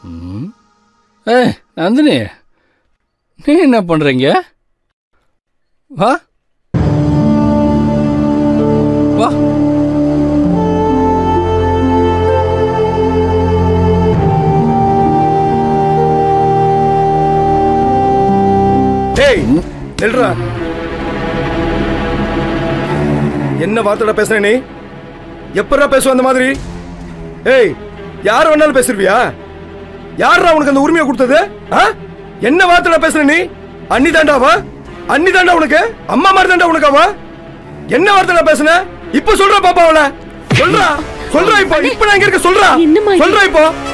ம். ஏய் நந்தினி நீ என்ன பண்றீங்க வா வா டேய் நில்றா என்ன வார்த்தைடா பேசுற நீ எப்படா பேசுவ அந்த மாதிரி ஏய் யார் வேணாலும் பேசுறியா யாரா உனக்கு அந்த உரிமையை கொடுத்தது ஆ? என்ன வார்த்தைடா பேசுற நீ அண்ணி தாண்டாவா அண்ணி தாண்டா உனக்கு அம்மா மாதிரி தாண்டா உனக்கு அவ என்ன வார்த்தைடா பேசுன இப்ப சொல்றா பாப்பா அவள சொல்றா சொல்றா இப்போ இப்ப நான் இங்க இருக்க சொல்றா என்னம்மா இது? சொல்றா இப்போ